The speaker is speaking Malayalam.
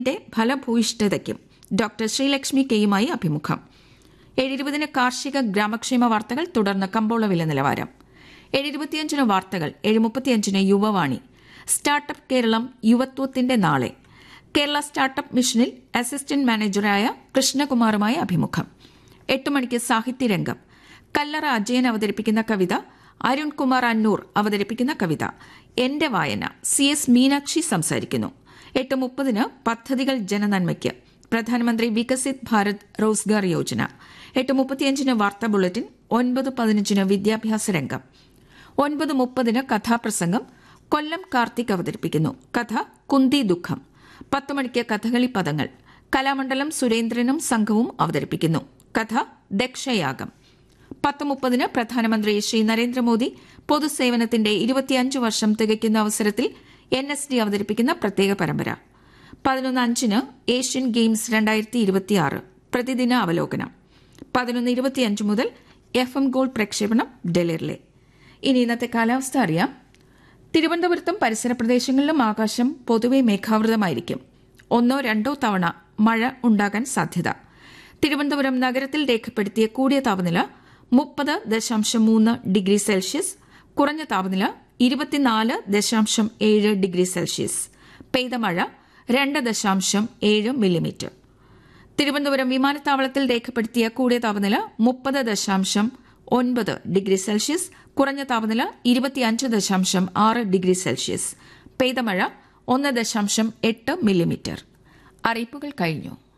ന്റെ ഫലഭൂയിഷ്ഠതയ്ക്കും ഡോക്ടർ ശ്രീലക്ഷ്മി കെയുമായി അഭിമുഖം ഏഴിരുപതിന് കാർഷിക ഗ്രാമക്ഷേമ വാർത്തകൾ തുടർന്ന് കമ്പോള വില നിലവാരം ഏഴിരുപത്തിയഞ്ചിന് വാർത്തകൾ ഏഴുമുപ്പത്തിയഞ്ചിന് യുവവാണി സ്റ്റാർട്ടപ്പ് കേരളം യുവത്വത്തിന്റെ നാളെ കേരള സ്റ്റാർട്ടപ്പ് മിഷനിൽ അസിസ്റ്റന്റ് മാനേജറായ കൃഷ്ണകുമാറുമായി അഭിമുഖം എട്ട് മണിക്ക് സാഹിത്യരംഗം കല്ലറ അജയൻ അവതരിപ്പിക്കുന്ന കവിത അരുൺകുമാർ അന്നൂർ അവതരിപ്പിക്കുന്ന കവിത എന്റെ വായന സി എസ് മീനാക്ഷി സംസാരിക്കുന്നു എട്ട് മുപ്പതിന് പദ്ധതികൾ ജനനന്മയ്ക്ക് പ്രധാനമന്ത്രി വികസിത് ഭാരത് റോസ്ഗാർ യോജന എട്ട് മുപ്പത്തിയഞ്ചിന് വാർത്താ ബുള്ളറ്റിൻ ഒൻപത് പതിനഞ്ചിന് വിദ്യാഭ്യാസ രംഗം ഒൻപത് മുപ്പതിന് കഥാപ്രസംഗം കൊല്ലം കാർത്തിക് അവതരിപ്പിക്കുന്നു കഥ കുന്തി ദുഃഖം പത്ത് മണിക്ക് കഥകളി പദങ്ങൾ കലാമണ്ഡലം സുരേന്ദ്രനും സംഘവും അവതരിപ്പിക്കുന്നു കഥ ദക്ഷയാഗം പത്ത് മുപ്പതിന് പ്രധാനമന്ത്രി ശ്രീ നരേന്ദ്രമോദി പൊതുസേവനത്തിന്റെ ഇരുപത്തിയഞ്ച് വർഷം തികയ്ക്കുന്ന അവസരത്തിൽ എൻ എസ് ഡി അവതരിപ്പിക്കുന്ന പ്രത്യേക പരമ്പര പതിനൊന്ന് അഞ്ചിന് ഏഷ്യൻ ഗെയിംസ് രണ്ടായിരത്തി ഇരുപത്തിയാറ് പ്രതിദിന അവലോകനം പതിനൊന്ന് ഇരുപത്തിയഞ്ച് മുതൽ എഫ് എം ഗോൾഡ് പ്രക്ഷേപണം ഡൽഹിയിലെ ഇനി ഇന്നത്തെ കാലാവസ്ഥ അറിയാം തിരുവനന്തപുരത്തും പരിസര പ്രദേശങ്ങളിലും ആകാശം പൊതുവെ മേഘാവൃതമായിരിക്കും ഒന്നോ രണ്ടോ തവണ മഴ ഉണ്ടാകാൻ സാധ്യത തിരുവനന്തപുരം നഗരത്തിൽ രേഖപ്പെടുത്തിയ കൂടിയ താപനില മുപ്പത് ദശാംശം മൂന്ന് ഡിഗ്രി സെൽഷ്യസ് കുറഞ്ഞ താപനില ഇരുപത്തിനാല് ദശാംശം ഏഴ് ഡിഗ്രി സെൽഷ്യസ് പെയ്ത മഴ രണ്ട് ദശാംശം ഏഴ് മില്ലിമീറ്റർ തിരുവനന്തപുരം വിമാനത്താവളത്തിൽ രേഖപ്പെടുത്തിയ കൂടിയ താപനില മുപ്പത് ദശാംശം ഒൻപത് ഡിഗ്രി സെൽഷ്യസ് കുറഞ്ഞ താപനില ഇരുപത്തിയഞ്ച് ദശാംശം ആറ് ഡിഗ്രി സെൽഷ്യസ് പെയ്ത മഴ ഒന്ന് ദശാംശം എട്ട് മില്ലിമീറ്റർ അറിയിപ്പുകൾ കഴിഞ്ഞു